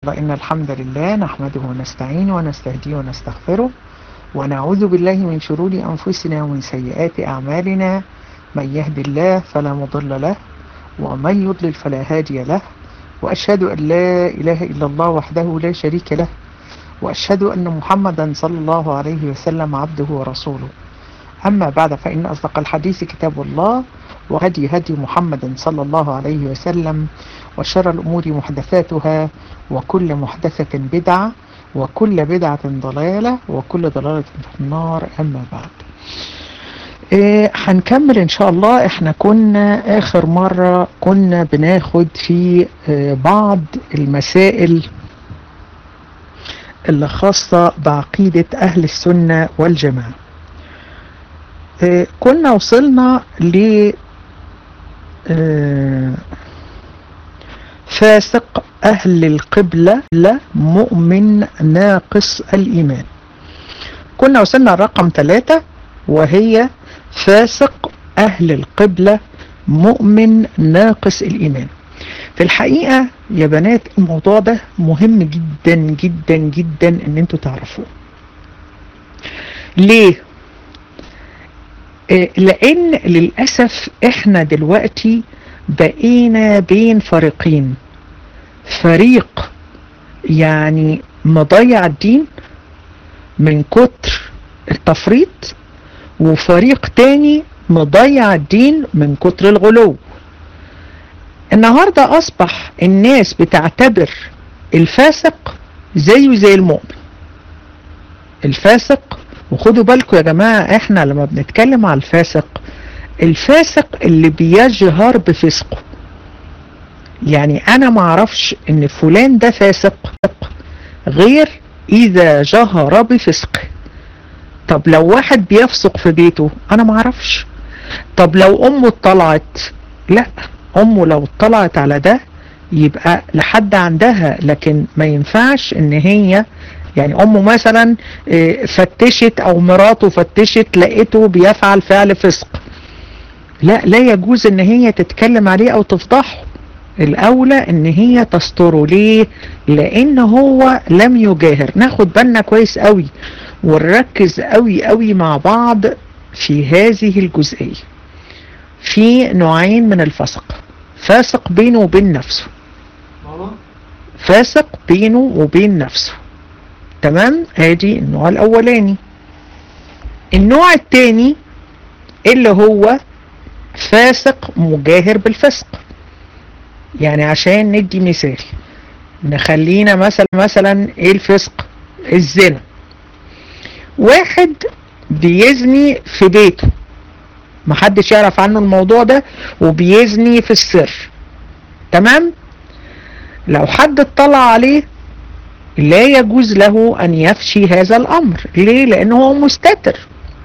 إن الحمد لله نحمده ونستعينه ونستهديه ونستغفره ونعوذ بالله من شرور أنفسنا ومن سيئات أعمالنا من يهد الله فلا مضل له ومن يضلل فلا هادي له وأشهد أن لا إله إلا الله وحده لا شريك له وأشهد أن محمدا صلى الله عليه وسلم عبده ورسوله أما بعد فإن أصدق الحديث كتاب الله وهدي هدي محمد صلى الله عليه وسلم وشر الأمور محدثاتها وكل محدثة بدعة وكل بدعة ضلالة وكل ضلالة في النار أما بعد إيه هنكمل إن شاء الله إحنا كنا آخر مرة كنا بناخد في إيه بعض المسائل اللي خاصة بعقيدة أهل السنة والجماعة إيه كنا وصلنا ل فاسق أهل القبلة لا مؤمن ناقص الإيمان كنا وصلنا الرقم ثلاثة وهي فاسق أهل القبلة مؤمن ناقص الإيمان في الحقيقة يا بنات الموضوع ده مهم جدا جدا جدا ان انتوا تعرفوه ليه لان للأسف احنا دلوقتي بقينا بين فريقين فريق يعني مضيع الدين من كتر التفريط وفريق تاني مضيع الدين من كتر الغلو النهاردة اصبح الناس بتعتبر الفاسق زيه زي المؤمن الفاسق وخدوا بالكم يا جماعة احنا لما بنتكلم على الفاسق الفاسق اللي بيجهر بفسقه يعني انا معرفش ان فلان ده فاسق غير اذا جهر بفسقه طب لو واحد بيفسق في بيته انا معرفش طب لو امه اطلعت لا امه لو اطلعت على ده يبقى لحد عندها لكن ما ينفعش ان هي يعني امه مثلا فتشت او مراته فتشت لقيته بيفعل فعل فسق لا لا يجوز ان هي تتكلم عليه او تفضحه الاولى ان هي تستره ليه لان هو لم يجاهر ناخد بالنا كويس قوي ونركز قوي قوي مع بعض في هذه الجزئية في نوعين من الفسق فاسق بينه وبين نفسه فاسق بينه وبين نفسه تمام ادي النوع الاولاني النوع الثاني اللي هو فاسق مجاهر بالفسق يعني عشان ندي مثال نخلينا مثلا مثلا ايه الفسق الزنا واحد بيزني في بيته محدش يعرف عنه الموضوع ده وبيزني في السر تمام لو حد اطلع عليه لا يجوز له ان يفشي هذا الامر ليه لانه هو مستتر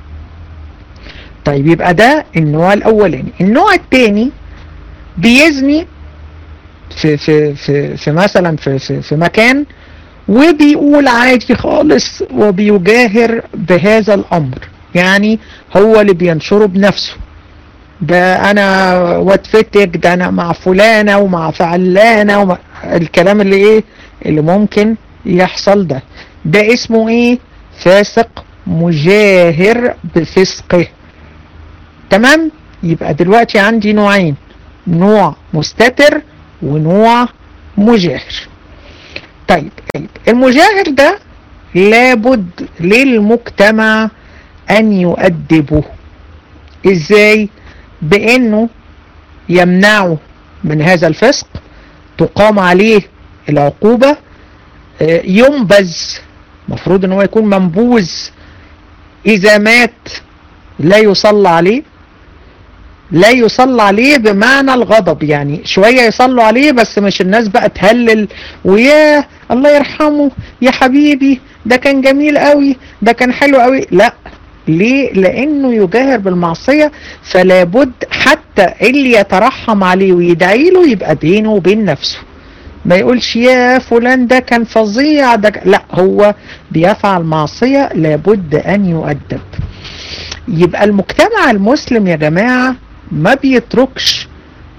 طيب يبقى ده النوع الاولاني النوع الثاني بيزني في في في في مثلا في في, في مكان وبيقول عادي خالص وبيجاهر بهذا الامر يعني هو اللي بينشره بنفسه ده انا واتفتك ده انا مع فلانة ومع فعلانة ومع الكلام اللي ايه اللي ممكن يحصل ده ده اسمه ايه فاسق مجاهر بفسقه تمام يبقى دلوقتي عندي نوعين نوع مستتر ونوع مجاهر طيب المجاهر ده لابد للمجتمع ان يؤدبه ازاي بانه يمنعه من هذا الفسق تقام عليه العقوبة ينبذ مفروض ان هو يكون منبوذ اذا مات لا يصلى عليه لا يصلى عليه بمعنى الغضب يعني شوية يصلوا عليه بس مش الناس بقى تهلل وياه الله يرحمه يا حبيبي ده كان جميل قوي ده كان حلو قوي لا ليه لانه يجاهر بالمعصية فلا بد حتى اللي يترحم عليه ويدعي له يبقى بينه وبين نفسه ما يقولش يا فلان ده كان فظيع ده ك... لا هو بيفعل معصية لابد ان يؤدب يبقى المجتمع المسلم يا جماعة ما بيتركش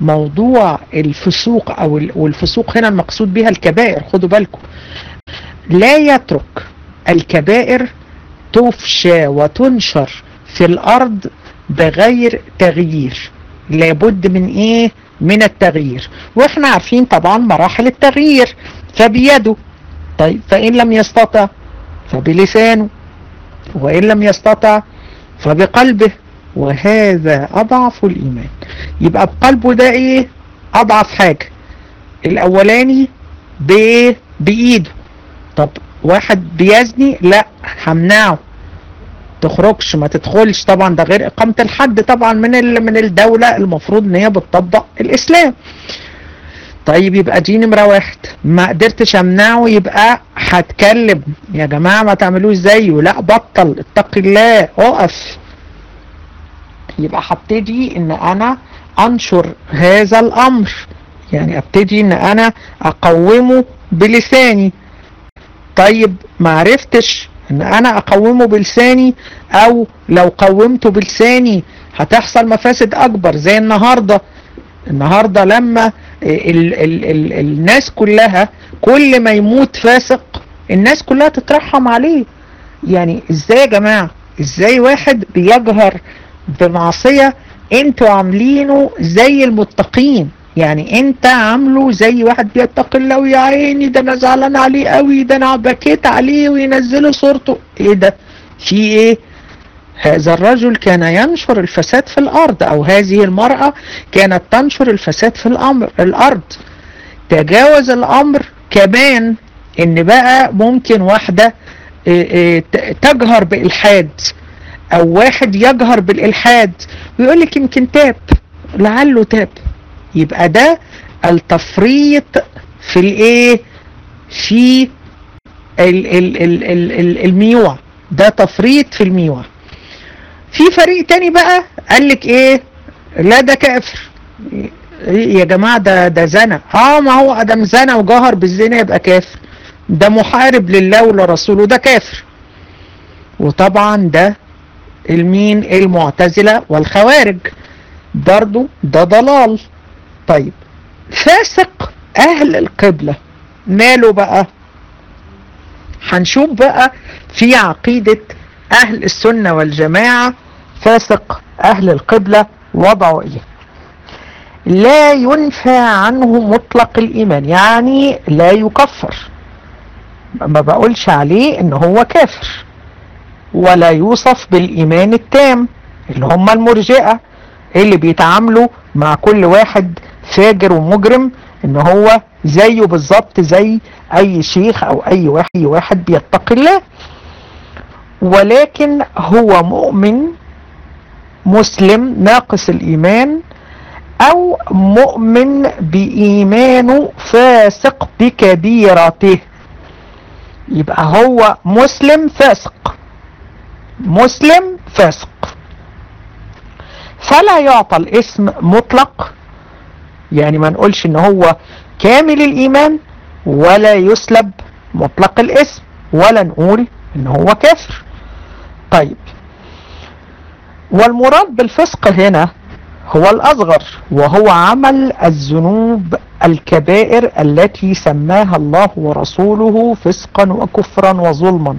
موضوع الفسوق او والفسوق هنا المقصود بها الكبائر خدوا بالكم لا يترك الكبائر تفشى وتنشر في الارض بغير تغيير لابد من ايه من التغيير واحنا عارفين طبعا مراحل التغيير فبيده طيب فان لم يستطع فبلسانه وان لم يستطع فبقلبه وهذا اضعف الايمان يبقى بقلبه ده ايه اضعف حاجة الاولاني بايه بايده طب واحد بيزني لا همنعه تخرجش ما تدخلش طبعا ده غير اقامة الحد طبعا من من الدولة المفروض ان هي بتطبق الاسلام طيب يبقى دي نمرة واحد ما قدرتش امنعه يبقى هتكلم يا جماعة ما تعملوش زيه لا بطل اتق الله اقف يبقى هبتدي ان انا انشر هذا الامر يعني ابتدي ان انا اقومه بلساني طيب ما عرفتش ان انا اقومه بلساني او لو قومته بلساني هتحصل مفاسد اكبر زي النهاردة النهاردة لما ال ال ال الناس كلها كل ما يموت فاسق الناس كلها تترحم عليه يعني ازاي يا جماعة ازاي واحد بيجهر بمعصية انتوا عاملينه زي المتقين يعني انت عامله زي واحد بيتقي الله ويا عيني ده انا زعلان عليه قوي ده انا بكيت عليه وينزلوا صورته ايه ده في ايه هذا الرجل كان ينشر الفساد في الارض او هذه المرأة كانت تنشر الفساد في الامر الارض تجاوز الامر كمان ان بقى ممكن واحدة تجهر بالحاد او واحد يجهر بالالحاد ويقول لك يمكن تاب لعله تاب يبقى ده التفريط في الايه في ال ال ال ال ال الميوع ده تفريط في الميوع في فريق تاني بقى قال لك ايه لا ده كافر يا جماعة ده ده زنا اه ما هو ادم زنا وجهر بالزنا يبقى كافر ده محارب لله ولرسوله ده كافر وطبعا ده المين المعتزلة والخوارج برضو ده ضلال طيب فاسق اهل القبلة ماله بقى هنشوف بقى في عقيدة اهل السنة والجماعة فاسق اهل القبلة وضعه ايه لا ينفى عنه مطلق الايمان يعني لا يكفر ما بقولش عليه ان هو كافر ولا يوصف بالايمان التام اللي هم المرجئة اللي بيتعاملوا مع كل واحد فاجر ومجرم ان هو زيه بالظبط زي اي شيخ او اي واحد واحد بيتقي الله ولكن هو مؤمن مسلم ناقص الايمان او مؤمن بايمانه فاسق بكبيرته يبقى هو مسلم فاسق مسلم فاسق فلا يعطى الاسم مطلق يعني ما نقولش ان هو كامل الايمان ولا يسلب مطلق الاسم ولا نقول ان هو كافر طيب والمراد بالفسق هنا هو الاصغر وهو عمل الذنوب الكبائر التي سماها الله ورسوله فسقا وكفرا وظلما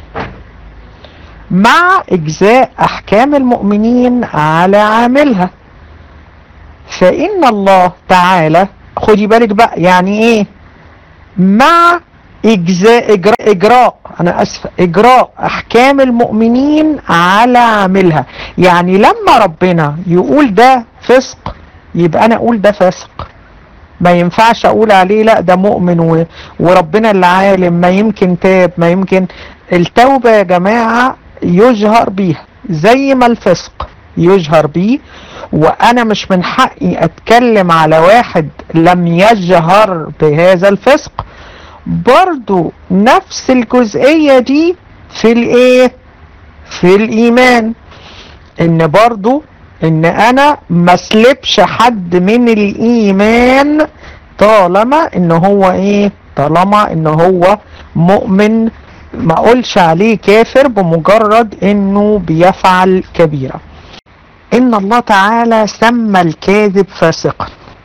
مع اجزاء احكام المؤمنين على عاملها فان الله تعالى خدي بالك بقى يعني ايه مع اجزاء اجراء, إجراء انا اسف اجراء احكام المؤمنين على عاملها يعني لما ربنا يقول ده فسق يبقى انا اقول ده فاسق ما ينفعش اقول عليه لا ده مؤمن و... وربنا اللي عالم ما يمكن تاب ما يمكن التوبة يا جماعة يجهر بيها زي ما الفسق يجهر بيه وانا مش من حقي اتكلم على واحد لم يجهر بهذا الفسق برضو نفس الجزئية دي في الايه في الايمان ان برضو ان انا ما اسلبش حد من الايمان طالما ان هو ايه طالما ان هو مؤمن ما اقولش عليه كافر بمجرد انه بيفعل كبيرة ان الله تعالى سمى الكاذب فاسقا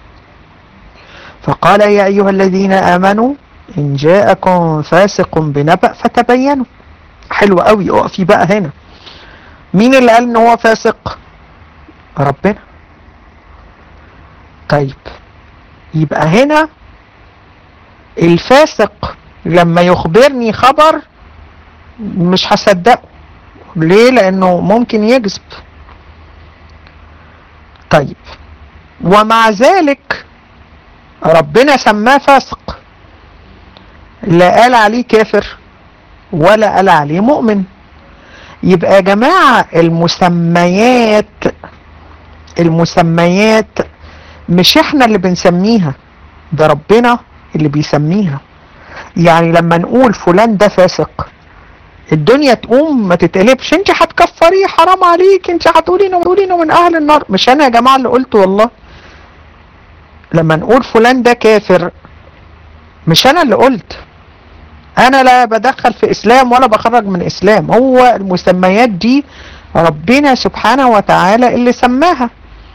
فقال يا أيها الذين آمنوا إن جاءكم فاسق بنبأ فتبينوا حلو قوي اقفي بقى هنا مين اللي قال ان هو فاسق ربنا طيب يبقى هنا الفاسق لما يخبرني خبر مش هصدقه ليه لانه ممكن يكذب طيب ومع ذلك ربنا سماه فاسق لا قال عليه كافر ولا قال عليه مؤمن يبقى يا جماعة المسميات المسميات مش احنا اللي بنسميها ده ربنا اللي بيسميها يعني لما نقول فلان ده فاسق الدنيا تقوم ما تتقلبش انت هتكفريه حرام عليك انت هتقولي انه تقولي انه من اهل النار مش انا يا جماعه اللي قلت والله لما نقول فلان ده كافر مش انا اللي قلت انا لا بدخل في اسلام ولا بخرج من اسلام هو المسميات دي ربنا سبحانه وتعالى اللي سماها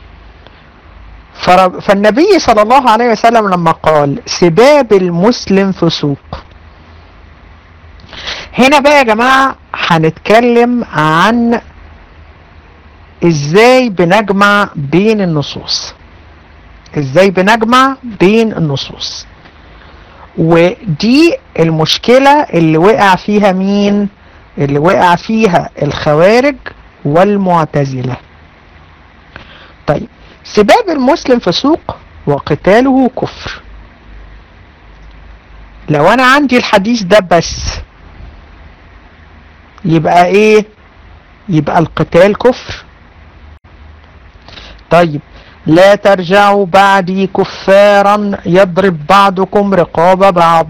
فالنبي صلى الله عليه وسلم لما قال سباب المسلم فسوق هنا بقى يا جماعة هنتكلم عن ازاي بنجمع بين النصوص ازاي بنجمع بين النصوص ودي المشكلة اللي وقع فيها مين اللي وقع فيها الخوارج والمعتزلة طيب سباب المسلم فسوق وقتاله كفر لو انا عندي الحديث ده بس يبقى ايه يبقى القتال كفر طيب لا ترجعوا بعدي كفارا يضرب بعضكم رقاب بعض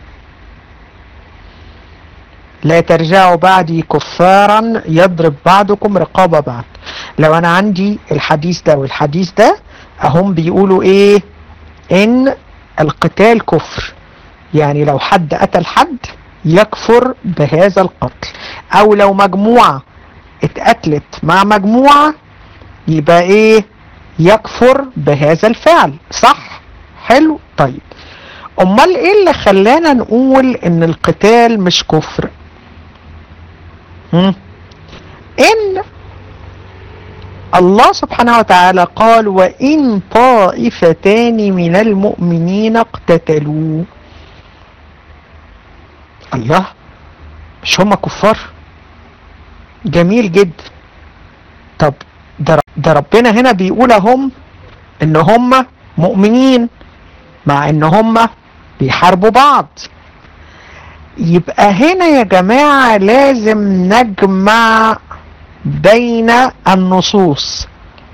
لا ترجعوا بعدي كفارا يضرب بعضكم رقاب بعض لو انا عندي الحديث ده والحديث ده اهم بيقولوا ايه ان القتال كفر يعني لو حد قتل حد يكفر بهذا القتل او لو مجموعة اتقتلت مع مجموعة يبقى ايه يكفر بهذا الفعل صح حلو طيب امال ايه اللي خلانا نقول ان القتال مش كفر هم؟ ان الله سبحانه وتعالى قال وان طائفتان من المؤمنين اقتتلوا الله مش هم كفار جميل جدا طب ده ده ربنا هنا بيقول هم ان هم مؤمنين مع ان هم بيحاربوا بعض يبقى هنا يا جماعة لازم نجمع بين النصوص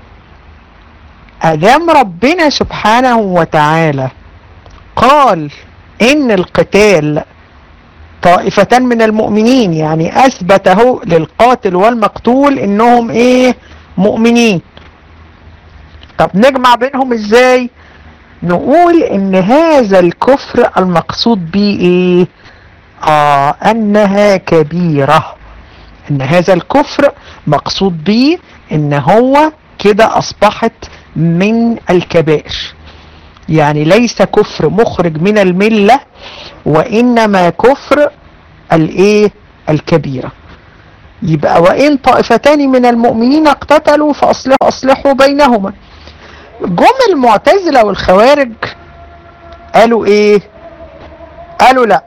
ادام ربنا سبحانه وتعالى قال ان القتال طائفتان من المؤمنين يعني اثبته للقاتل والمقتول انهم ايه مؤمنين طب نجمع بينهم ازاي نقول ان هذا الكفر المقصود به ايه اه انها كبيرة ان هذا الكفر مقصود به ان هو كده اصبحت من الكبائر يعني ليس كفر مخرج من الملة وانما كفر الايه الكبيره يبقى وإن طائفتان من المؤمنين اقتتلوا فأصلحوا أصلحوا بينهما جم المعتزلة والخوارج قالوا ايه قالوا لا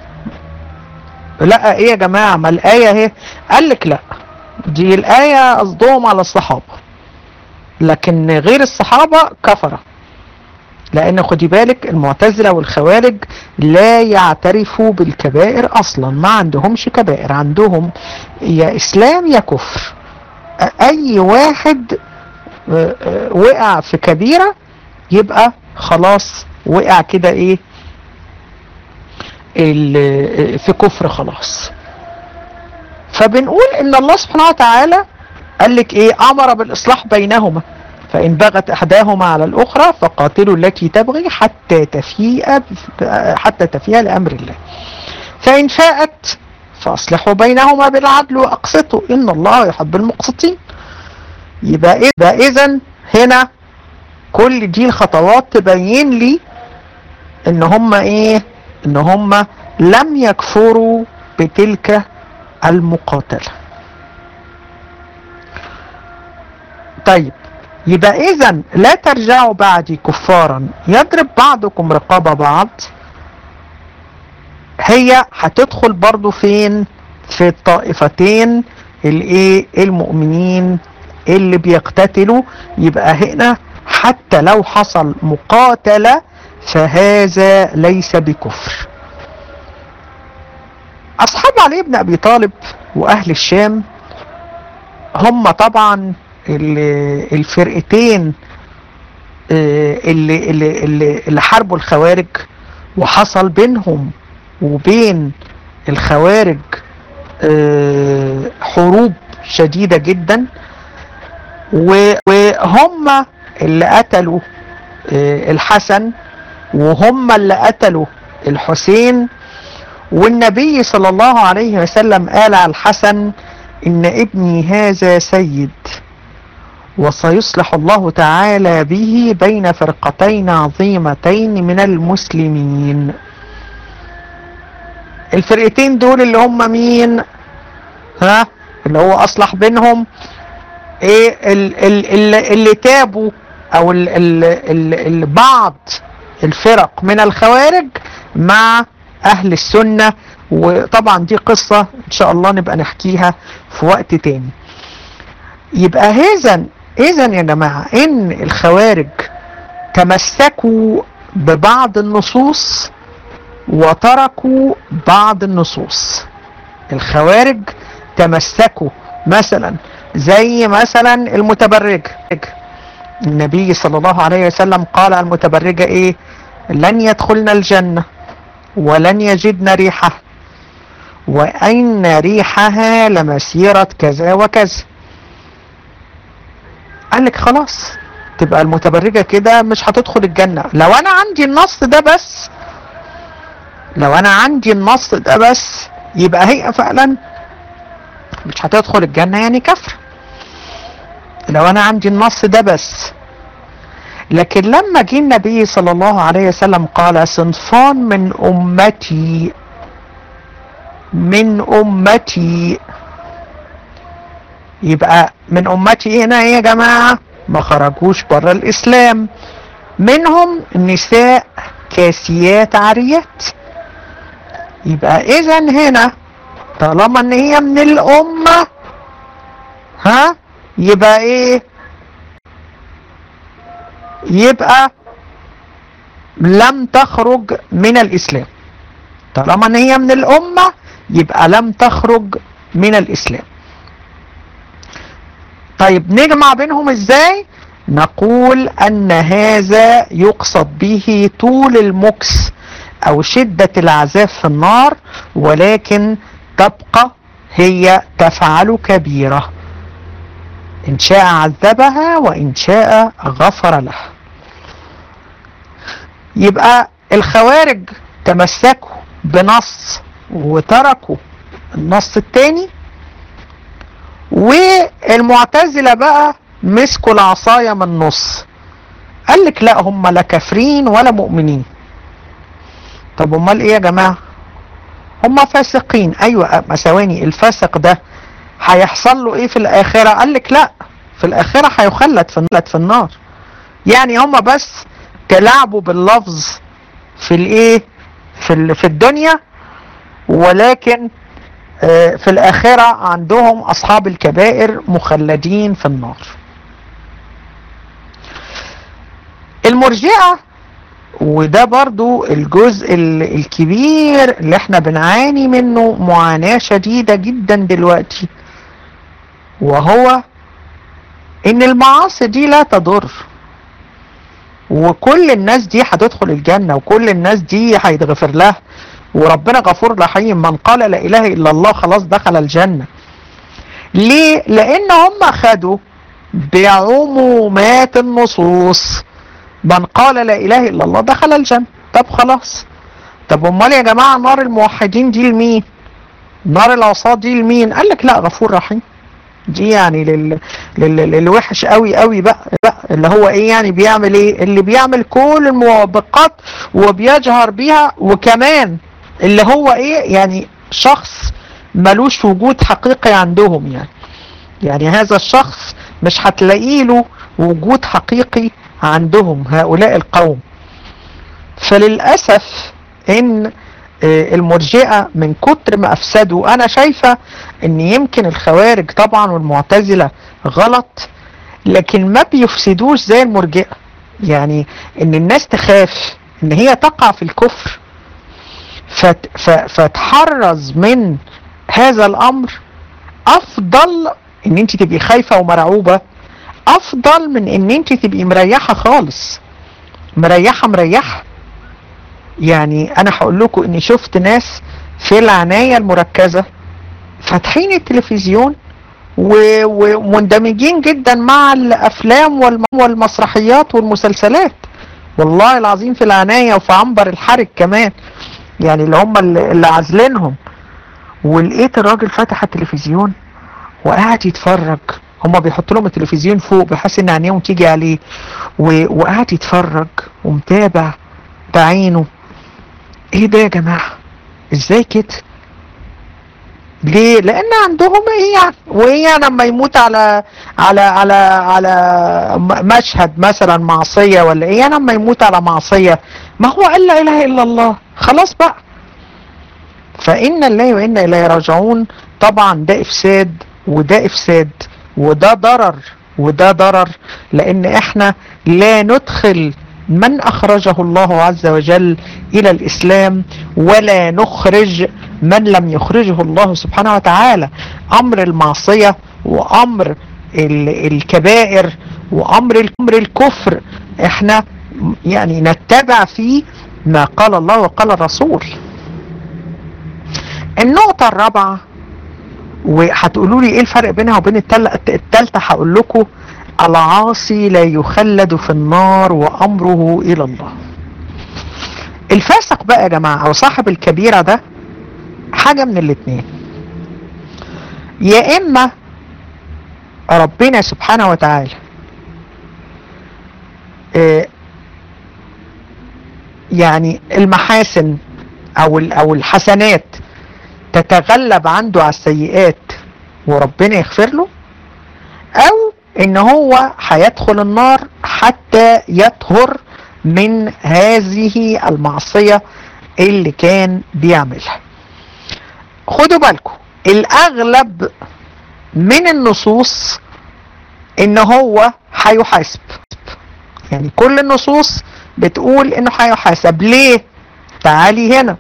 لا ايه يا جماعة ما الآية اهي قال لك لا دي الآية قصدهم على الصحابة لكن غير الصحابة كفرة لان خدي بالك المعتزلة والخوارج لا يعترفوا بالكبائر اصلا ما عندهمش كبائر عندهم يا اسلام يا كفر اي واحد وقع في كبيرة يبقى خلاص وقع كده ايه في كفر خلاص فبنقول ان الله سبحانه وتعالى قال لك ايه امر بالاصلاح بينهما فإن بغت إحداهما على الأخرى فقاتلوا التي تبغي حتى تفيء حتى تفيء لأمر الله فإن فاءت فأصلحوا بينهما بالعدل وأقسطوا إن الله يحب المقسطين يبقى إذا هنا كل دي الخطوات تبين لي ان هم ايه ان هم لم يكفروا بتلك المقاتلة طيب يبقى اذا لا ترجعوا بعدي كفارا يضرب بعضكم رقاب بعض هي هتدخل برضو فين في الطائفتين الايه المؤمنين اللي بيقتتلوا يبقى هنا حتى لو حصل مقاتلة فهذا ليس بكفر اصحاب علي بن ابي طالب واهل الشام هم طبعا الفرقتين اللي, اللي, اللي, اللي حاربوا الخوارج وحصل بينهم وبين الخوارج حروب شديدة جدا وهم اللي قتلوا الحسن وهم اللي قتلوا الحسين والنبي صلى الله عليه وسلم قال على الحسن إن ابني هذا سيد وسيصلح الله تعالى به بين فرقتين عظيمتين من المسلمين الفرقتين دول اللي هم مين ها اللي هو اصلح بينهم ايه اللي, اللي تابوا او ال ال ال ال بعض الفرق من الخوارج مع اهل السنة وطبعا دي قصة ان شاء الله نبقى نحكيها في وقت تاني يبقى اذا اذا يا جماعة ان الخوارج تمسكوا ببعض النصوص وتركوا بعض النصوص الخوارج تمسكوا مثلا زي مثلا المتبرجة النبي صلى الله عليه وسلم قال المتبرجة ايه لن يدخلن الجنة ولن يجدن ريحها وأين ريحها لمسيرة كذا وكذا قال لك خلاص تبقى المتبرجة كده مش هتدخل الجنة لو أنا عندي النص ده بس لو أنا عندي النص ده بس يبقى هي فعلا مش هتدخل الجنة يعني كفر لو أنا عندي النص ده بس لكن لما جه النبي صلى الله عليه وسلم قال صنفان من أمتي من أمتي يبقى من أمتي هنا يا جماعة ما خرجوش بره الإسلام منهم نساء كاسيات عاريات يبقى إذا هنا طالما إن هي من الأمة ها يبقى إيه يبقى لم تخرج من الإسلام طالما ان هي من الأمة يبقى لم تخرج من الإسلام طيب نجمع بينهم ازاي نقول ان هذا يقصد به طول المكس او شدة العذاب في النار ولكن تبقى هي تفعل كبيرة ان شاء عذبها وان شاء غفر لها يبقى الخوارج تمسكوا بنص وتركوا النص التاني والمعتزلة بقى مسكوا العصاية من النص قال لك لا هم لا كافرين ولا مؤمنين طب امال ايه يا جماعة هم فاسقين ايوه ما ثواني الفاسق ده هيحصل له ايه في الاخرة قال لك لا في الاخرة هيخلد في في النار يعني هم بس تلعبوا باللفظ في الايه في في الدنيا ولكن في الآخرة عندهم أصحاب الكبائر مخلدين في النار المرجئة وده برضو الجزء الكبير اللي احنا بنعاني منه معاناة شديدة جدا دلوقتي وهو ان المعاصي دي لا تضر وكل الناس دي هتدخل الجنة وكل الناس دي هيتغفر لها وربنا غفور رحيم من قال لا اله الا الله خلاص دخل الجنة ليه لان هم خدوا بعمومات النصوص من قال لا اله الا الله دخل الجنة طب خلاص طب امال يا جماعة نار الموحدين دي لمين نار العصاة دي لمين قال لك لا غفور رحيم دي يعني لل... لل... للوحش قوي قوي بقى بقى اللي هو ايه يعني بيعمل ايه اللي بيعمل كل الموبقات وبيجهر بيها وكمان اللي هو ايه يعني شخص ملوش وجود حقيقي عندهم يعني يعني هذا الشخص مش هتلاقي له وجود حقيقي عندهم هؤلاء القوم فللأسف ان المرجئة من كتر ما افسدوا انا شايفة ان يمكن الخوارج طبعا والمعتزلة غلط لكن ما بيفسدوش زي المرجئة يعني ان الناس تخاف ان هي تقع في الكفر فت فتحرز من هذا الامر افضل ان انت تبقي خايفة ومرعوبة افضل من ان انت تبقي مريحة خالص مريحة مريحة يعني انا هقول لكم اني شفت ناس في العناية المركزة فاتحين التلفزيون ومندمجين جدا مع الافلام والمسرحيات والمسلسلات والله العظيم في العناية وفي عنبر الحرج كمان يعني اللي هم اللي عازلينهم ولقيت الراجل فاتح التلفزيون وقاعد يتفرج هما بيحطوا لهم التلفزيون فوق بحيث ان عينيهم تيجي عليه وقاعد يتفرج ومتابع بعينه ايه ده يا جماعة ازاي كده ليه لان عندهم ايه يعني وايه لما يموت على على على على مشهد مثلا معصية ولا ايه لما يموت على معصية ما هو قال لا اله الا الله خلاص بقى فإن الله وإنا إليه راجعون طبعا ده إفساد وده إفساد وده ضرر وده ضرر لأن إحنا لا ندخل من أخرجه الله عز وجل إلى الإسلام ولا نخرج من لم يخرجه الله سبحانه وتعالى أمر المعصية وأمر الكبائر وأمر الكفر إحنا يعني نتبع فيه ما قال الله وقال الرسول النقطة الرابعة وهتقولوا لي ايه الفرق بينها وبين التالتة هقول لكم العاصي لا يخلد في النار وامره الى الله الفاسق بقى يا جماعة او صاحب الكبيرة ده حاجة من الاتنين يا اما ربنا سبحانه وتعالى يعني المحاسن او او الحسنات تتغلب عنده على السيئات وربنا يغفر له او ان هو هيدخل النار حتى يطهر من هذه المعصية اللي كان بيعملها خدوا بالكم الاغلب من النصوص ان هو هيحاسب يعني كل النصوص بتقول انه هيحاسب ليه تعالي هنا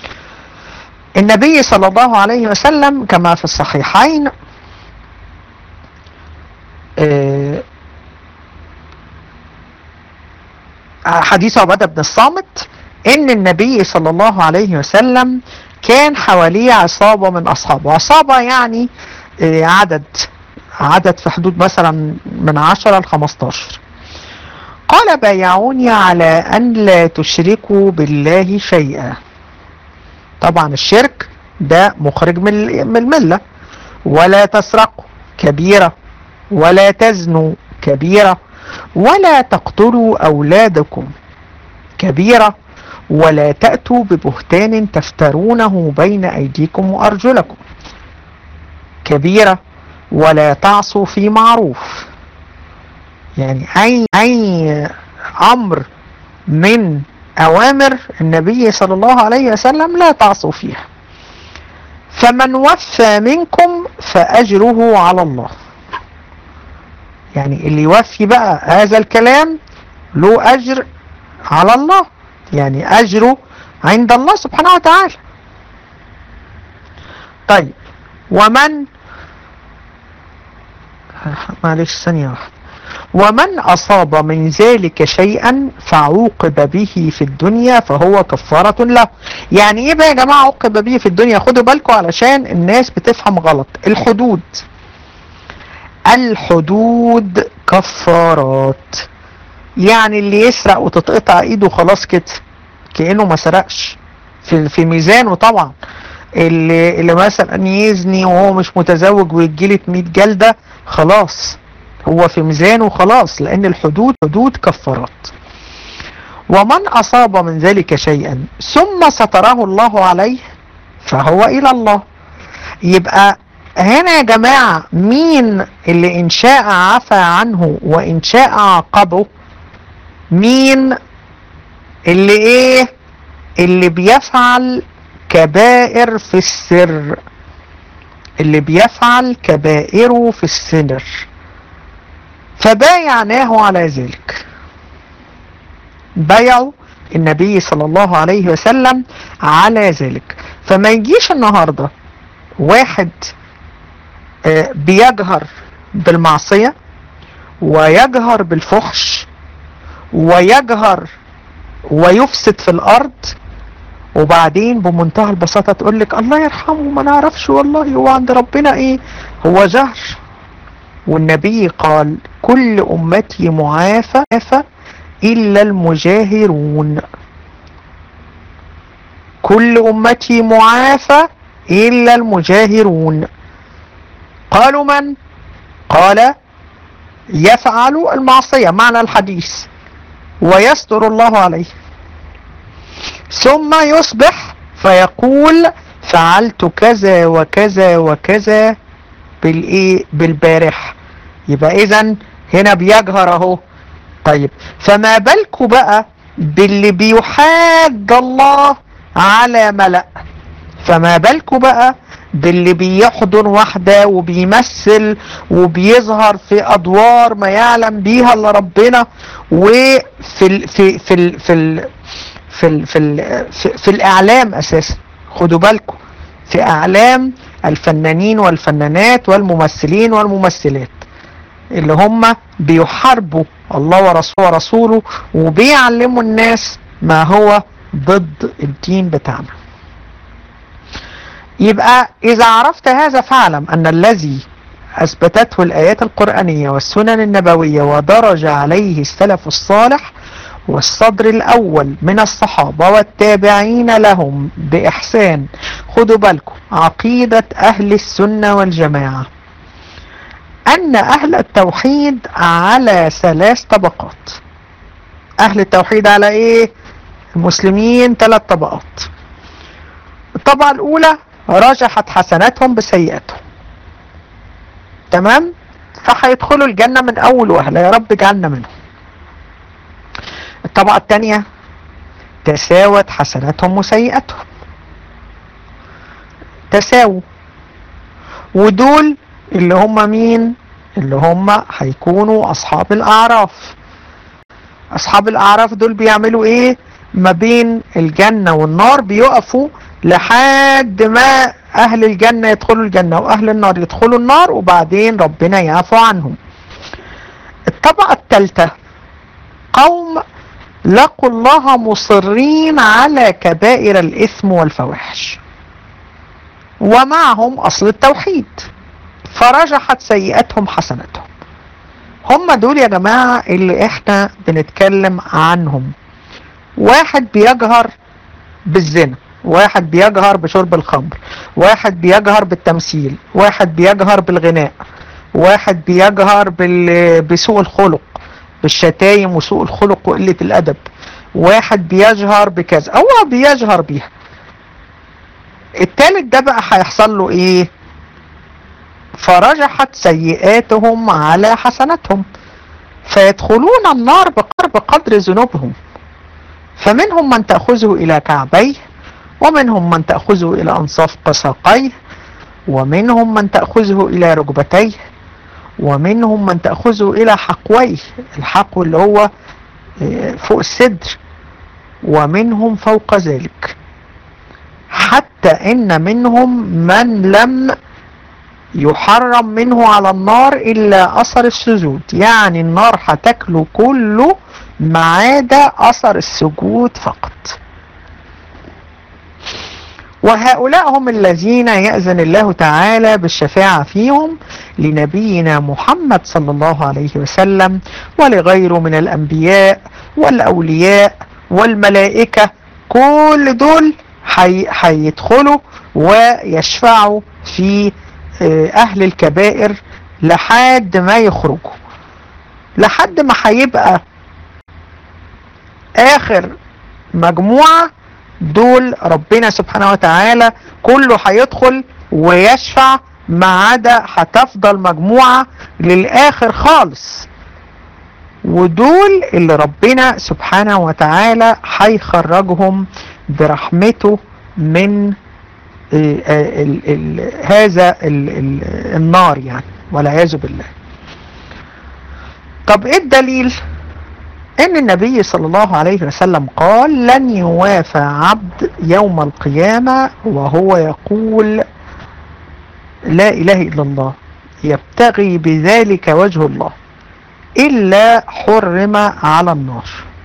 النبي صلى الله عليه وسلم كما في الصحيحين حديث عبادة بن الصامت ان النبي صلى الله عليه وسلم كان حواليه عصابة من اصحابه عصابة يعني عدد عدد في حدود مثلا من 10 ل 15 قال بايعوني على ان لا تشركوا بالله شيئا طبعا الشرك ده مخرج من الملة ولا تسرقوا كبيرة ولا تزنوا كبيرة ولا تقتلوا أولادكم كبيرة ولا تأتوا ببهتان تفترونه بين أيديكم وأرجلكم كبيرة ولا تعصوا في معروف يعني أي, أي أمر من أوامر النبي صلى الله عليه وسلم لا تعصوا فيها فمن وفى منكم فأجره على الله يعني اللي يوفي بقى هذا الكلام له أجر على الله يعني أجره عند الله سبحانه وتعالى طيب ومن معلش ثانية واحدة ومن أصاب من ذلك شيئا فعوقب به في الدنيا فهو كفارة له يعني ايه بقى يا جماعة عوقب به في الدنيا خدوا بالكم علشان الناس بتفهم غلط الحدود الحدود كفارات يعني اللي يسرق وتتقطع ايده خلاص كده كأنه ما سرقش في, في ميزانه طبعا اللي, اللي مثلا يزني وهو مش متزوج ويتجلد 100 جلدة خلاص هو في ميزانه خلاص لان الحدود حدود كفارات ومن اصاب من ذلك شيئا ثم ستره الله عليه فهو الى الله يبقى هنا يا جماعة مين اللي إن شاء عفى عنه وإن شاء عاقبه مين اللي إيه اللي بيفعل كبائر في السر اللي بيفعل كبائره في السر فبايعناه على ذلك بايعوا النبي صلى الله عليه وسلم على ذلك فما يجيش النهارده واحد بيجهر بالمعصية ويجهر بالفحش ويجهر ويفسد في الأرض وبعدين بمنتهى البساطة تقول لك الله يرحمه ما نعرفش والله هو عند ربنا ايه هو جهر والنبي قال كل أمتي معافى إلا المجاهرون كل أمتي معافى إلا المجاهرون قالوا من قال يفعل المعصية معنى الحديث ويستر الله عليه ثم يصبح فيقول فعلت كذا وكذا وكذا بالايه بالبارح يبقى اذا هنا بيجهر اهو طيب فما بالكم بقى باللي بيحاج الله على ملأ فما بالكم بقى باللي بيحضن واحدة وبيمثل وبيظهر في ادوار ما يعلم بيها الا ربنا وفي ال في في ال في ال في ال في, ال في, في الاعلام اساسا خدوا بالكم في اعلام الفنانين والفنانات والممثلين والممثلات اللي هم بيحاربوا الله ورسوله ورسوله وبيعلموا الناس ما هو ضد الدين بتاعنا يبقى إذا عرفت هذا فاعلم أن الذي أثبتته الآيات القرآنية والسنن النبوية ودرج عليه السلف الصالح والصدر الأول من الصحابة والتابعين لهم بإحسان خدوا بالكم عقيدة أهل السنة والجماعة أن أهل التوحيد على ثلاث طبقات أهل التوحيد على إيه؟ المسلمين ثلاث طبقات الطبقة الأولى رجحت حسناتهم بسيئاتهم تمام فهيدخلوا الجنة من أول وهلة يا رب اجعلنا منهم الطبقة الثانية تساوت حسناتهم وسيئاتهم تساووا ودول اللي هم مين اللي هم هيكونوا أصحاب الأعراف أصحاب الأعراف دول بيعملوا إيه ما بين الجنة والنار بيقفوا لحد ما أهل الجنة يدخلوا الجنة وأهل النار يدخلوا النار وبعدين ربنا يعفو عنهم الطبقة الثالثة قوم لقوا الله مصرين على كبائر الإثم والفواحش ومعهم أصل التوحيد فرجحت سيئاتهم حسناتهم هم دول يا جماعة اللي احنا بنتكلم عنهم واحد بيجهر بالزنا واحد بيجهر بشرب الخمر واحد بيجهر بالتمثيل واحد بيجهر بالغناء واحد بيجهر بال... بسوء الخلق بالشتايم وسوء الخلق وقلة الأدب واحد بيجهر بكذا هو بيجهر بيها التالت ده بقى هيحصل له ايه فرجحت سيئاتهم على حسناتهم فيدخلون النار بقرب قدر ذنوبهم فمنهم من تأخذه إلى كعبيه ومنهم من تأخذه إلى أنصاف قساقيه ومنهم من تأخذه إلى ركبتيه ومنهم من تأخذه إلى حقويه الحقو اللي هو فوق الصدر ومنهم فوق ذلك حتى إن منهم من لم يحرم منه على النار إلا أثر السجود يعني النار هتاكله كله ما عدا أثر السجود فقط وهؤلاء هم الذين يأذن الله تعالى بالشفاعة فيهم لنبينا محمد صلى الله عليه وسلم ولغيره من الأنبياء والأولياء والملائكة كل دول هيدخلوا ويشفعوا في اهل الكبائر لحد ما يخرجوا لحد ما هيبقى اخر مجموعة دول ربنا سبحانه وتعالى كله هيدخل ويشفع ما عدا هتفضل مجموعة للآخر خالص ودول اللي ربنا سبحانه وتعالى هيخرجهم برحمته من ال ال ال هذا ال النار يعني والعياذ بالله طب ايه الدليل ان النبي صلى الله عليه وسلم قال لن يوافى عبد يوم القيامة وهو يقول لا اله الا الله يبتغي بذلك وجه الله الا حرم على النار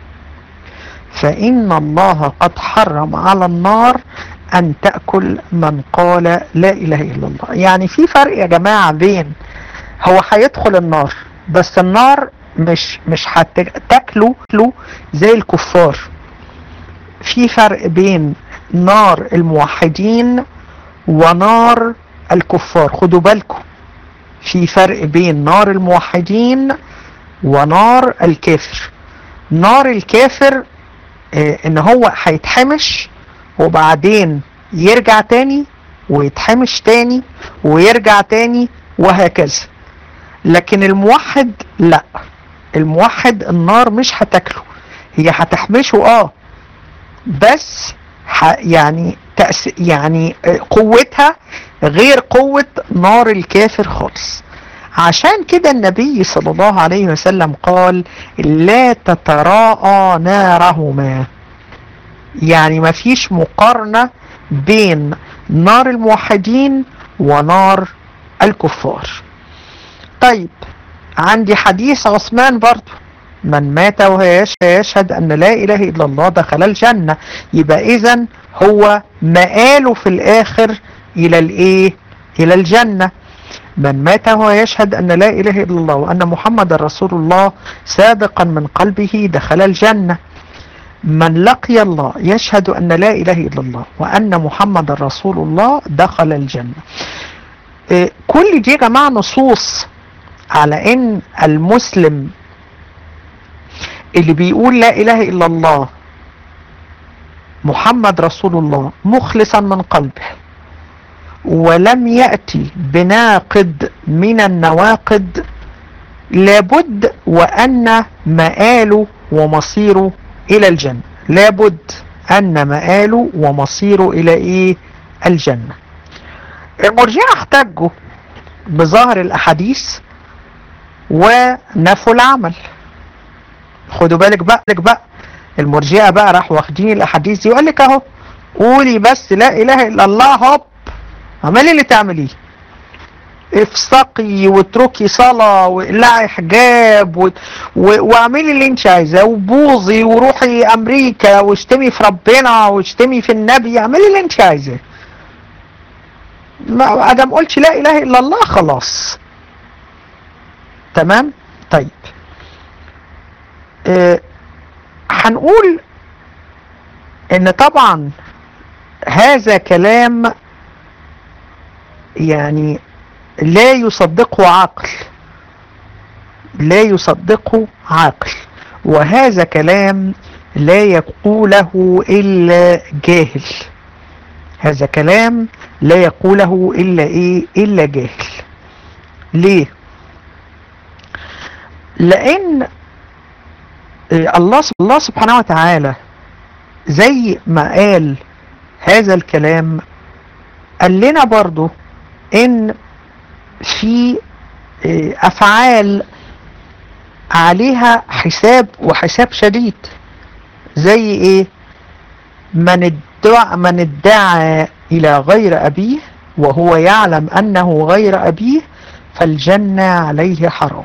فان الله قد حرم على النار ان تأكل من قال لا اله الا الله يعني في فرق يا جماعة بين هو هيدخل النار بس النار مش مش هتاكله زي الكفار في فرق بين نار الموحدين ونار الكفار خدوا بالكم في فرق بين نار الموحدين ونار الكافر نار الكافر اه ان هو هيتحمش وبعدين يرجع تاني ويتحمش تاني ويرجع تاني وهكذا لكن الموحد لا الموحد النار مش هتاكله هي هتحمشه اه بس يعني تأس يعني قوتها غير قوة نار الكافر خالص عشان كده النبي صلى الله عليه وسلم قال لا تتراءى نارهما يعني ما فيش مقارنة بين نار الموحدين ونار الكفار طيب عندي حديث عثمان برضو من مات وهو يشهد أن لا إله إلا الله دخل الجنة يبقى إذا هو مآله في الآخر إلى الإيه إلى الجنة من مات وهو يشهد أن لا إله إلا الله وأن محمد رسول الله سابقا من قلبه دخل الجنة من لقي الله يشهد أن لا إله إلا الله وأن محمد رسول الله دخل الجنة إيه كل دي يا جماعة نصوص على ان المسلم اللي بيقول لا اله الا الله محمد رسول الله مخلصا من قلبه ولم يأتي بناقد من النواقد لابد وأن مآله ومصيره إلى الجنة لابد أن مآله ومصيره إلى إيه الجنة المرجعة احتجوا بظاهر الأحاديث ونفوا العمل خدوا بالك بقى لك بقى المرجئه بقى راح واخدين الاحاديث دي وقال لك اهو قولي بس لا اله الا الله هوب عمالي اللي تعمليه افسقي واتركي صلاة واقلعي حجاب و... و... واعملي اللي انت عايزاه وبوظي وروحي امريكا واشتمي في ربنا واشتمي في النبي اعملي اللي انت عايزاه ما ادم قلتش لا اله الا الله خلاص تمام طيب اه هنقول ان طبعا هذا كلام يعني لا يصدقه عقل لا يصدقه عقل وهذا كلام لا يقوله إلا جاهل هذا كلام لا يقوله إلا إيه إلا جاهل ليه لأن الله الله سبحانه وتعالى زي ما قال هذا الكلام قال لنا برضو ان في افعال عليها حساب وحساب شديد زي ايه من ادعى من ادعى الى غير ابيه وهو يعلم انه غير ابيه فالجنة عليه حرام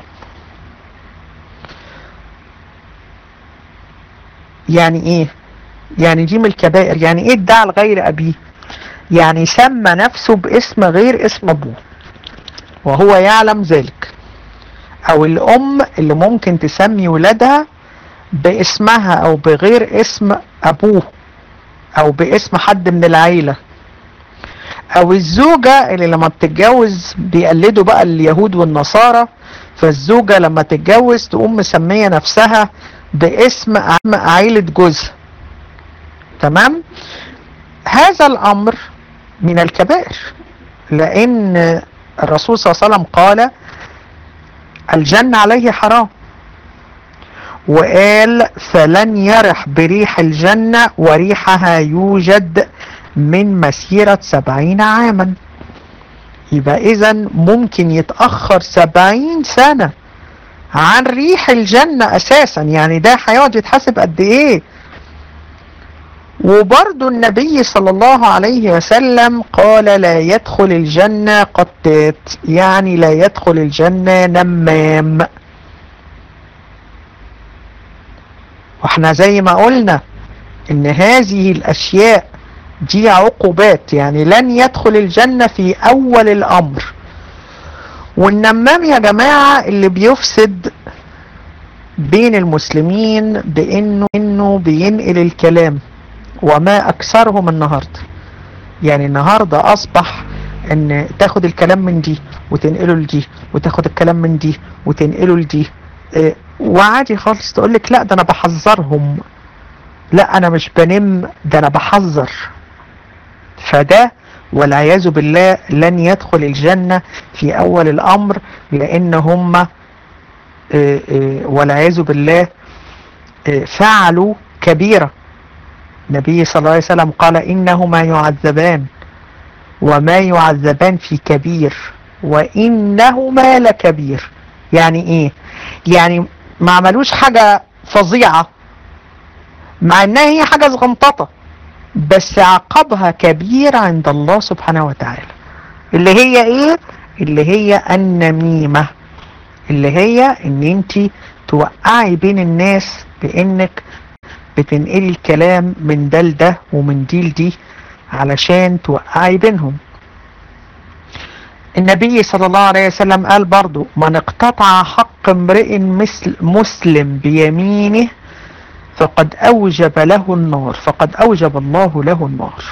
يعني ايه يعني دي من الكبائر يعني ايه ادعى لغير ابيه يعني سمى نفسه باسم غير اسم ابوه وهو يعلم ذلك او الام اللي ممكن تسمي ولادها باسمها او بغير اسم ابوه او باسم حد من العيلة او الزوجة اللي لما بتتجوز بيقلدوا بقى اليهود والنصارى فالزوجة لما تتجوز تقوم مسمية نفسها باسم عيلة جوزها تمام هذا الامر من الكبائر لان الرسول صلى الله عليه وسلم قال الجنة عليه حرام وقال فلن يرح بريح الجنة وريحها يوجد من مسيرة سبعين عاما يبقى اذا ممكن يتأخر سبعين سنة عن ريح الجنة اساسا يعني ده هيقعد يتحسب قد ايه وبرضو النبي صلى الله عليه وسلم قال لا يدخل الجنة قتات يعني لا يدخل الجنة نمام واحنا زي ما قلنا ان هذه الاشياء دي عقوبات يعني لن يدخل الجنة في اول الامر والنمام يا جماعة اللي بيفسد بين المسلمين بانه انه بينقل الكلام وما اكثرهم النهاردة يعني النهاردة اصبح ان تاخد الكلام من دي وتنقله لدي وتاخد الكلام من دي وتنقله لدي اه وعادي خالص تقولك لا ده انا بحذرهم لا انا مش بنم ده انا بحذر فده والعياذ بالله لن يدخل الجنة في اول الامر لان هم اه اه والعياذ بالله فعلوا كبيرة النبي صلى الله عليه وسلم قال إنهما يعذبان وما يعذبان في كبير وإنهما لكبير يعني إيه يعني ما عملوش حاجة فظيعة مع إنها هي حاجة صغنططة بس عقبها كبير عند الله سبحانه وتعالى اللي هي إيه اللي هي النميمة اللي هي إن أنت توقعي بين الناس بإنك بتنقلي الكلام من ده لده ومن دي لدي علشان توقعي بينهم النبي صلى الله عليه وسلم قال برضو من اقتطع حق امرئ مثل مسلم بيمينه فقد اوجب له النار فقد اوجب الله له النار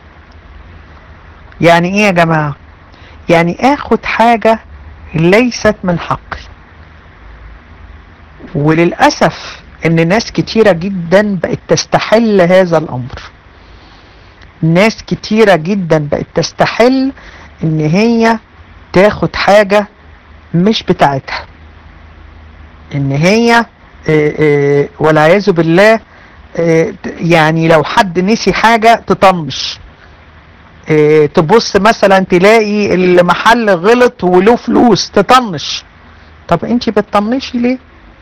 يعني ايه يا جماعة يعني اخد حاجة ليست من حقي وللأسف ان ناس كتيرة جدا بقت تستحل هذا الامر ناس كتيرة جدا بقت تستحل ان هي تاخد حاجة مش بتاعتها ان هي والعياذ بالله يعني لو حد نسي حاجة تطنش تبص مثلا تلاقي المحل غلط وله فلوس تطنش طب انت بتطنشي ليه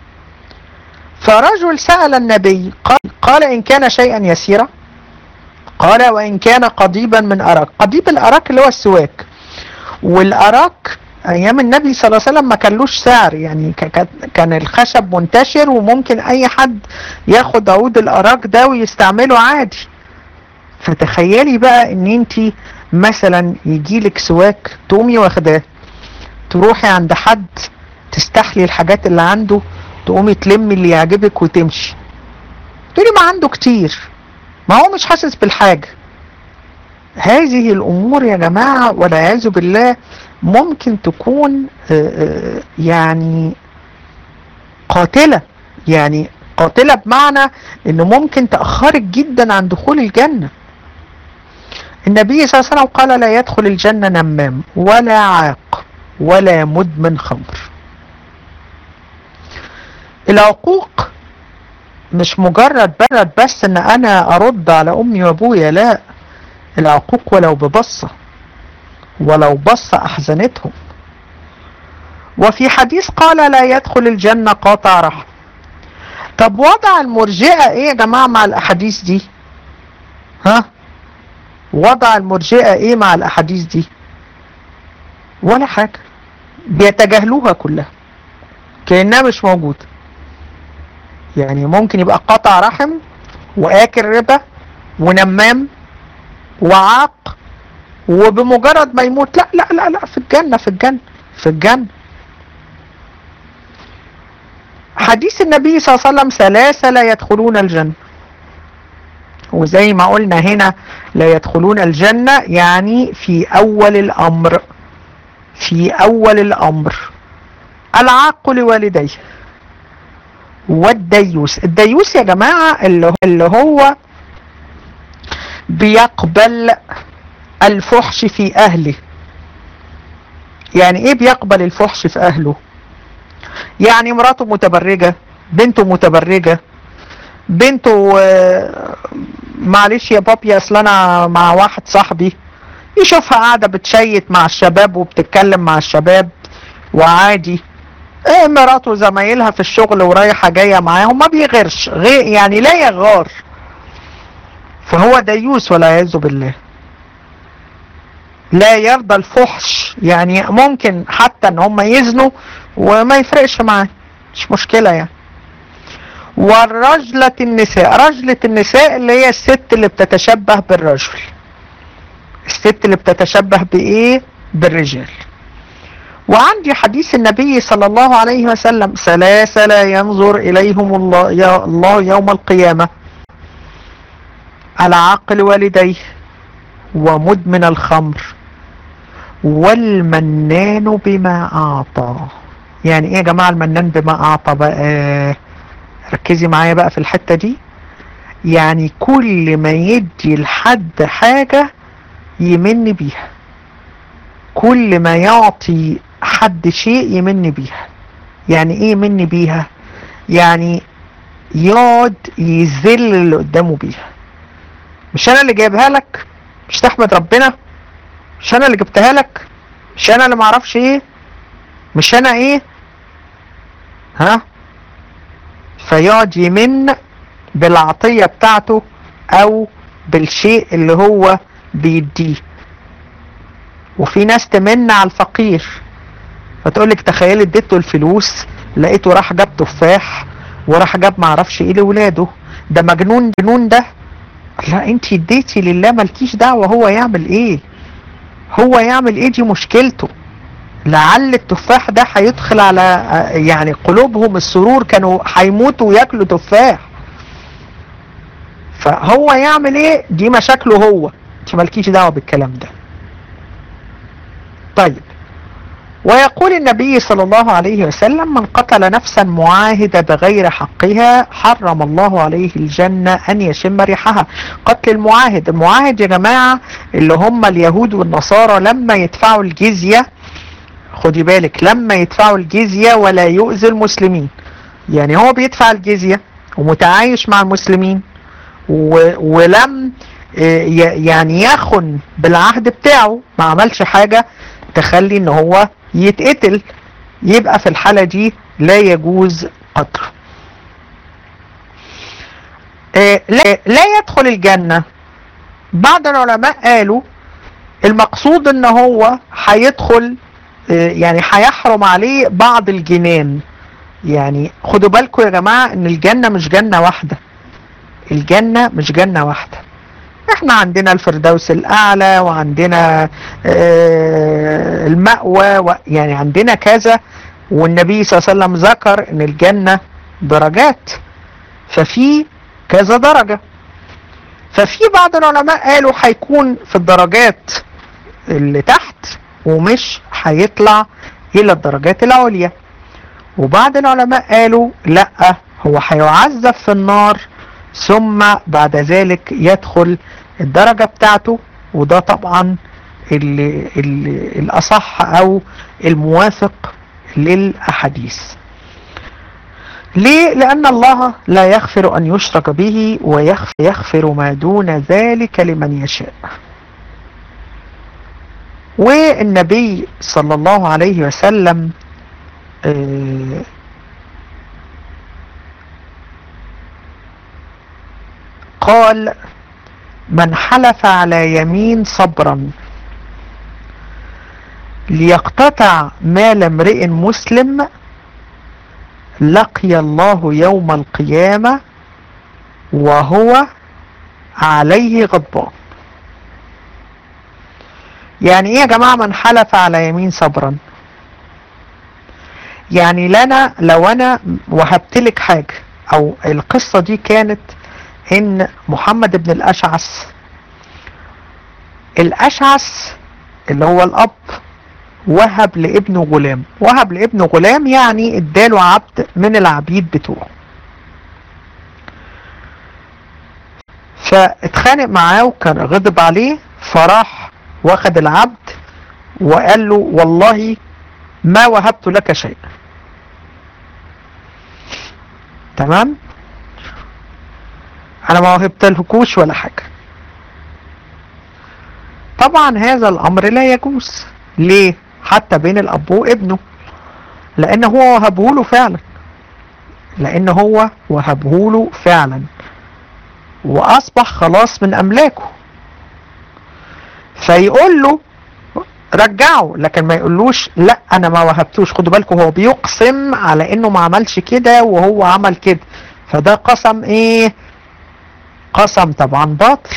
فرجل سأل النبي قال, قال إن كان شيئا يسيرا قال وإن كان قضيبا من أراك قضيب الأراك اللي هو السواك والأراك أيام النبي صلى الله عليه وسلم ما كانلوش سعر يعني كان الخشب منتشر وممكن أي حد ياخد عود الأراك ده ويستعمله عادي فتخيلي بقى ان انت مثلا يجيلك سواك تقومي واخداه تروحي عند حد تستحلي الحاجات اللي عنده تقومي تلمي اللي يعجبك وتمشي تقولي ما عنده كتير ما هو مش حاسس بالحاجة هذه الامور يا جماعة والعياذ بالله ممكن تكون يعني قاتلة يعني قاتلة بمعنى انه ممكن تأخرك جدا عن دخول الجنة النبي صلى الله عليه وسلم قال لا يدخل الجنة نمام ولا عاق ولا مدمن خمر العقوق مش مجرد بلد بس ان انا ارد على امي وابويا لا العقوق ولو ببصة ولو بصة احزنتهم وفي حديث قال لا يدخل الجنة قاطع رحم طب وضع المرجئة ايه يا جماعة مع الاحاديث دي ها وضع المرجئة ايه مع الاحاديث دي ولا حاجة بيتجاهلوها كلها كأنها مش موجودة يعني ممكن يبقى قطع رحم واكل ربا ونمام وعاق وبمجرد ما يموت لا لا لا لا في الجنة في الجنة في الجنة حديث النبي صلى الله عليه وسلم ثلاثة لا يدخلون الجنة وزي ما قلنا هنا لا يدخلون الجنة يعني في أول الأمر في أول الأمر العاق لوالديه والديوس الديوس يا جماعة اللي هو بيقبل الفحش في أهله يعني ايه بيقبل الفحش في أهله يعني مراته متبرجة بنته متبرجة بنته معلش يا بابي اصل انا مع واحد صاحبي يشوفها قاعدة بتشيت مع الشباب وبتتكلم مع الشباب وعادي ايه مراته زمايلها في الشغل ورايحة جاية معاهم ما بيغيرش غير يعني لا يغار فهو ديوس والعياذ بالله لا يرضى الفحش يعني ممكن حتى ان هم يزنوا وما يفرقش معاه مش مشكلة يعني والرجلة النساء رجلة النساء اللي هي الست اللي بتتشبه بالرجل الست اللي بتتشبه بايه بالرجال وعندي حديث النبي صلى الله عليه وسلم ثلاثة لا ينظر إليهم الله, يا الله يوم القيامة العاقل والديه ومدمن الخمر والمنان بما أعطى يعني ايه يا جماعة المنان بما أعطى بقى ركزي معايا بقى في الحتة دي يعني كل ما يدي لحد حاجة يمن بيها كل ما يعطي حد شيء يمن بيها يعني ايه يمن بيها يعني يقعد يذل اللي قدامه بيها مش انا اللي جايبها لك مش تحمد ربنا مش انا اللي جبتها لك مش انا اللي معرفش ايه مش انا ايه ها فيقعد يمن بالعطية بتاعته او بالشيء اللي هو بيديه وفي ناس تمن على الفقير فتقولك تخيل اديته الفلوس لقيته راح جاب تفاح وراح جاب معرفش ايه لولاده ده مجنون جنون ده لا انت اديتي لله مالكيش دعوة هو يعمل ايه هو يعمل ايه دي مشكلته لعل التفاح ده هيدخل على يعني قلوبهم السرور كانوا هيموتوا وياكلوا تفاح فهو يعمل ايه دي مشاكله هو انت مالكيش دعوة بالكلام ده طيب ويقول النبي صلى الله عليه وسلم من قتل نفسا معاهدة بغير حقها حرم الله عليه الجنة أن يشم ريحها قتل المعاهد المعاهد يا جماعة اللي هم اليهود والنصارى لما يدفعوا الجزية خدي بالك لما يدفعوا الجزية ولا يؤذي المسلمين يعني هو بيدفع الجزية ومتعايش مع المسلمين ولم يعني يخن بالعهد بتاعه ما عملش حاجة تخلي ان هو يتقتل يبقى في الحالة دي لا يجوز قتله لا يدخل الجنة بعض العلماء قالوا المقصود ان هو هيدخل يعني هيحرم عليه بعض الجنان يعني خدوا بالكم يا جماعة ان الجنة مش جنة واحدة الجنة مش جنة واحدة احنا عندنا الفردوس الاعلى وعندنا اه المأوى يعني عندنا كذا والنبي صلى الله عليه وسلم ذكر ان الجنة درجات ففي كذا درجة ففي بعض العلماء قالوا هيكون في الدرجات اللي تحت ومش هيطلع الى الدرجات العليا وبعض العلماء قالوا لا هو هيعذب في النار ثم بعد ذلك يدخل الدرجة بتاعته وده طبعا اللي اللي الأصح أو الموافق للأحاديث ليه؟ لأن الله لا يغفر أن يشرك به ويغفر ما دون ذلك لمن يشاء والنبي صلى الله عليه وسلم قال من حلف على يمين صبرا ليقتطع مال امرئ مسلم لقي الله يوم القيامة وهو عليه غضبان يعني ايه يا جماعة من حلف على يمين صبرا يعني لنا لو انا وهبتلك حاجة او القصة دي كانت ان محمد بن الاشعث الاشعث اللي هو الاب وهب لابنه غلام وهب لابنه غلام يعني اداله عبد من العبيد بتوعه فاتخانق معاه وكان غضب عليه فراح واخد العبد وقال له والله ما وهبت لك شيء تمام انا ما وهبت لكوش ولا حاجة طبعا هذا الامر لا يجوز ليه حتى بين الاب وابنه لان هو وهبه له فعلا لان هو وهبه له فعلا واصبح خلاص من املاكه فيقول له رجعه لكن ما يقولوش لا انا ما وهبتوش خدوا بالكم هو بيقسم على انه ما عملش كده وهو عمل كده فده قسم ايه قسم طبعا باطل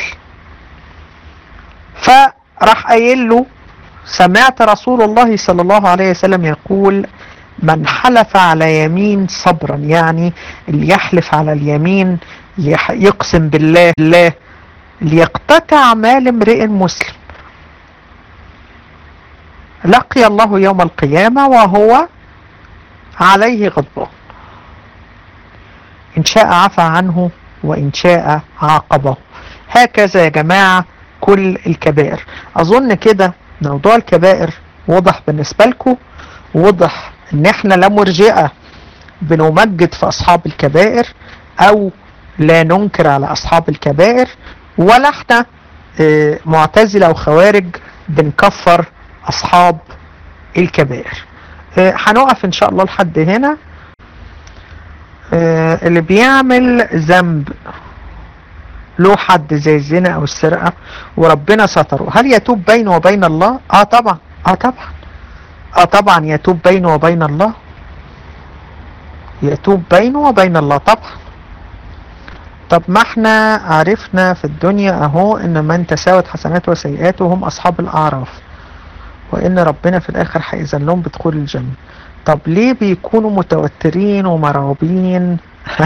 فراح قايل له سمعت رسول الله صلى الله عليه وسلم يقول من حلف على يمين صبرا يعني اللي يحلف على اليمين يقسم بالله الله ليقتطع مال امرئ مسلم لقي الله يوم القيامة وهو عليه غضبان إن شاء عفى عنه وإن شاء عاقبه هكذا يا جماعة كل الكبائر أظن كده موضوع الكبائر واضح بالنسبة لكم واضح ان احنا لا مرجئة بنمجد في اصحاب الكبائر او لا ننكر على اصحاب الكبائر ولا احنا اه معتزلة وخوارج بنكفر اصحاب الكبائر اه هنقف ان شاء الله لحد هنا اه اللي بيعمل ذنب له حد زي الزنا او السرقة وربنا ستره هل يتوب بينه وبين الله اه طبعا اه طبعا اه طبعا يتوب بينه وبين الله يتوب بينه وبين الله طبعا طب ما احنا عرفنا في الدنيا اهو ان من تساوت حسناته وسيئاته هم اصحاب الاعراف وان ربنا في الاخر هيأذن لهم بدخول الجنة طب ليه بيكونوا متوترين ومرعوبين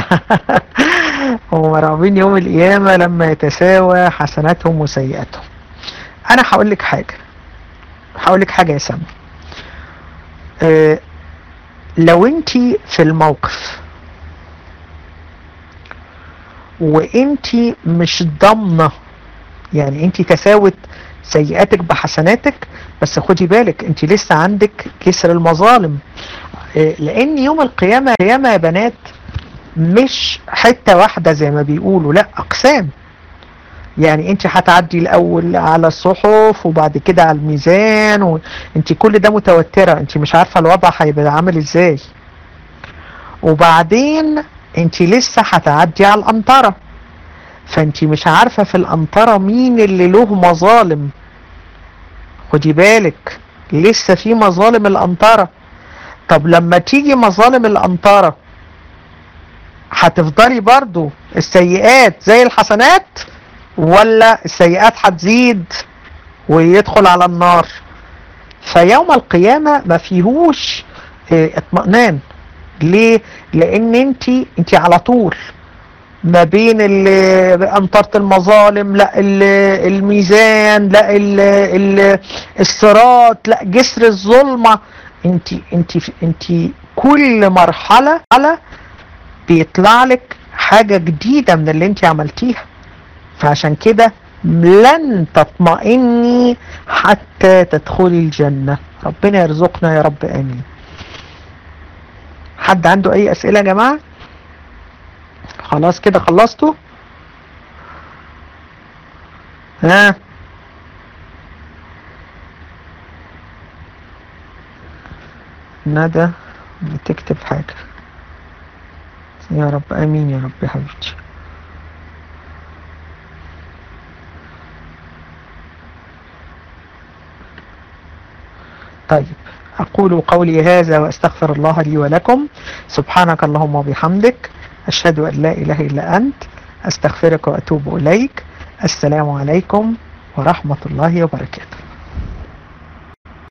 ومرعوبين يوم القيامة لما يتساوى حسناتهم وسيئاتهم انا هقول لك حاجة هقول لك حاجة يا سامي أه لو انت في الموقف وانت مش ضامنة يعني انت تساوت سيئاتك بحسناتك بس خدي بالك انت لسه عندك كسر المظالم أه لان يوم القيامة القيامة يا بنات مش حتة واحدة زي ما بيقولوا لا اقسام يعني انت هتعدي الاول على الصحف وبعد كده على الميزان وانت كل ده متوترة انت مش عارفة الوضع هيبقى عامل ازاي وبعدين انت لسه هتعدي على القنطرة فانت مش عارفة في القنطرة مين اللي له مظالم خدي بالك لسه في مظالم القنطرة طب لما تيجي مظالم القنطرة هتفضلي برضو السيئات زي الحسنات ولا السيئات هتزيد ويدخل على النار فيوم القيامة ما فيهوش اه اطمئنان ليه لان انت انت على طول ما بين انطرة المظالم لا الميزان لا ال ال الصراط لا جسر الظلمة انت انت انت كل مرحلة على بيطلع لك حاجة جديدة من اللي انت عملتيها فعشان كده لن تطمئني حتى تدخلي الجنة ربنا يرزقنا يا رب امين حد عنده اي اسئلة يا جماعة خلاص كده خلصتوا ها ندى بتكتب حاجة يا رب امين يا رب يا حبيبتي طيب أقول قولي هذا وأستغفر الله لي ولكم سبحانك اللهم وبحمدك أشهد أن لا إله إلا أنت أستغفرك وأتوب إليك السلام عليكم ورحمة الله وبركاته